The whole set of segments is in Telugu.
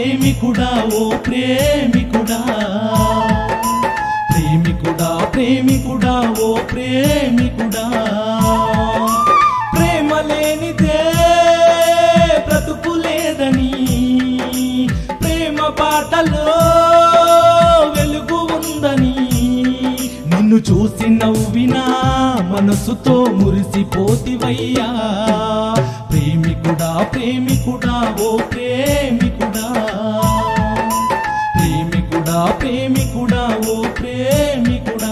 ప్రేమికుడా ఓ ప్రేమికుడా ప్రేమికుడా ప్రేమికుడా ఓ ప్రేమికుడా ప్రేమ లేనిదే బ్రతుకు లేదని ప్రేమ పాటలో వెలుగు ఉందని నిన్ను చూసి నవ్వినా మనసుతో మురిసిపోతివయ్యా ప్రేమికుడా ప్రేమికుడా ఓ ప్రేమికుడా ప్రేమికుడా ప్రేమికుడా ఓ ప్రేమికుడా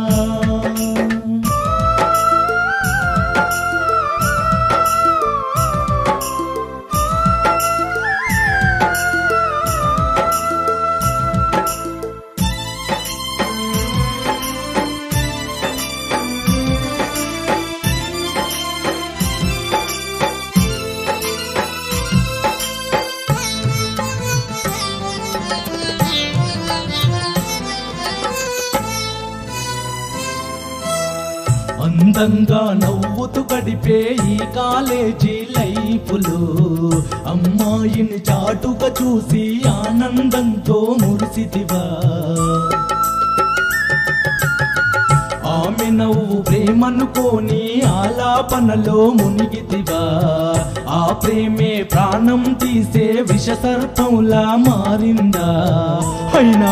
అందంగా నవ్వుతూ గడిపే ఈ కాలేజీ లైఫ్లో అమ్మాయిని చాటుగా చూసి ఆనందంతో మురిసిదివా ఆమె నవ్వు ప్రేమనుకోని ఆలాపనలో మునిగితివా ఆ ప్రేమే ప్రాణం తీసే విషసర్పంలా మారిందా అయినా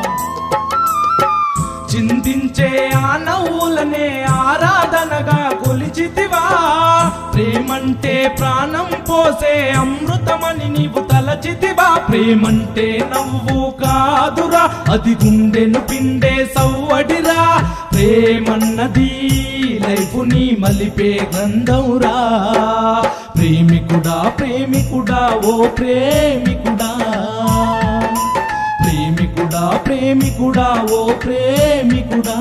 చింతించే ఆ నవ్వులనే ఆరాధనగా కొలిచితివా ప్రేమంటే ప్రాణం పోసే అమృతమని నీవు తలచితివా ప్రేమంటే నవ్వు కాదురా అది గుండెను పిండే సవ్వడిరా ప్రేమన్నది లైఫ్ ని మలిపే గంధంరా ప్రేమికుడా ప్రేమికుడా ఓ ప్రేమికుడా ప్రేమికుడా ప్రేమికుడా ఓ ప్రేమికుడా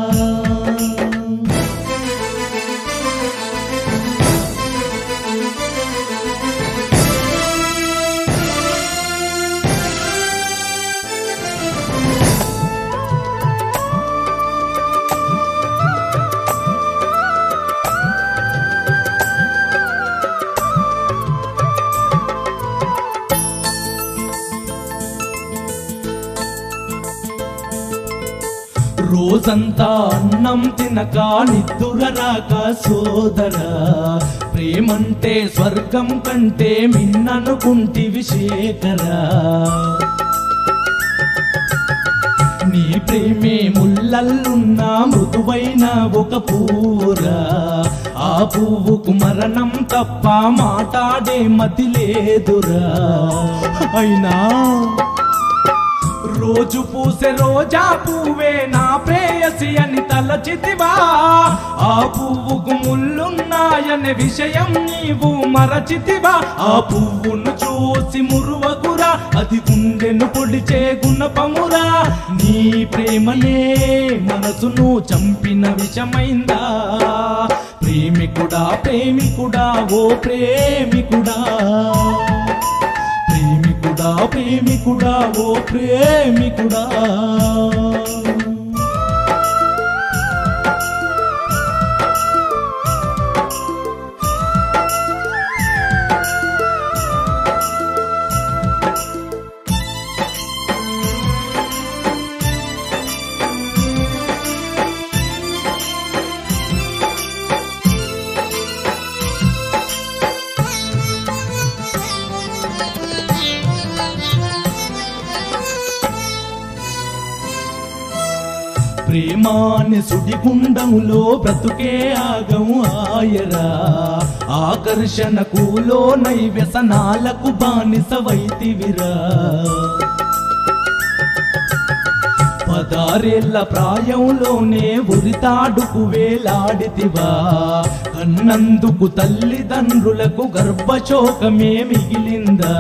రోజంతా అన్నం తినక నిద్దుర రాక సోదరా ప్రేమంటే స్వర్గం కంటే మిన్ననుకుంటివి శేఖరా నీ ప్రేమే ముల్లల్లున్న మృదువైన ఒక పువ్వురా ఆ పువ్వుకు మరణం తప్ప మాట్లాడే మతి లేదురా అయినా రోజు పూసే రోజా పువ్వే నా ప్రేయసి అని తలచితివా ఆ పువ్వుకు ముల్లున్నాయనే విషయం నీవు మరచితివా ఆ పువ్వును చూసి మురువకురా అది గుండెను పొడిచే గుణపమురా నీ ప్రేమనే మనసును చంపిన విషమైందా ప్రేమికుడా ప్రేమికుడా ఓ ప్రేమికుడా ప్రేమికుడా ప్రేమికుడా ఓ ప్రేమికుడా ప్రేమాని సుడిగుండములో బ్రతుకే ఆగం ఆయరా ఆకర్షణకు లోనై వ్యసనాలకు బానిస వైతివిరా పదారేళ్ల ప్రాయంలోనే ఉరితాడుకు వేలాడితివా కన్నందుకు తల్లిదండ్రులకు గర్భశోకమే మిగిలిందా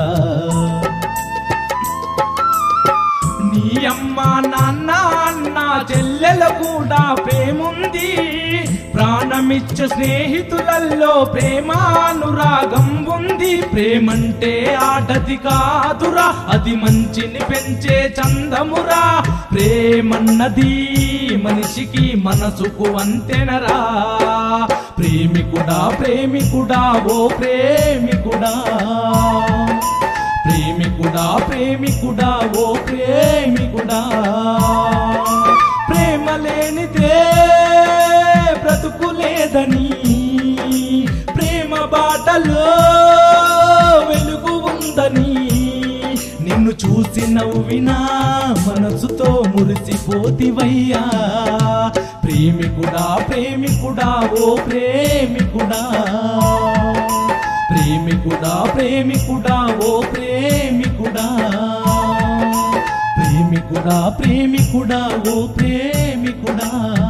నీ అమ్మ నాన్న అన్న చెల్లెల కూడా ప్రేముంది ప్రాణమిచ్చ స్నేహితులలో ప్రేమానురాగం ఉంది ప్రేమంటే ఆటది కాదురా అది మంచిని పెంచే చందమురా ప్రేమన్నది మనిషికి మనసుకు అంతెనరా ప్రేమికుడా ప్రేమికుడా ఓ ప్రేమికుడా ప్రేమికుడా ప్రేమికుడా ఓ ప్రేమికుడా ప్రేమ లేనిదే బ్రతుకులేదని ప్రేమ బాటలో వెలుగు ఉందని నిన్ను చూసి నవ్వినా మనసుతో మురిసిపోతివయ్యా ప్రేమికుడా ప్రేమికుడా ఓ ప్రేమికుడా ప్రేమికుడా ప్రేమికుడా ఓ ప్రేమికుడా ప్రేమికుడా ప్రేమికుడా ఓ ప్రేమికుడా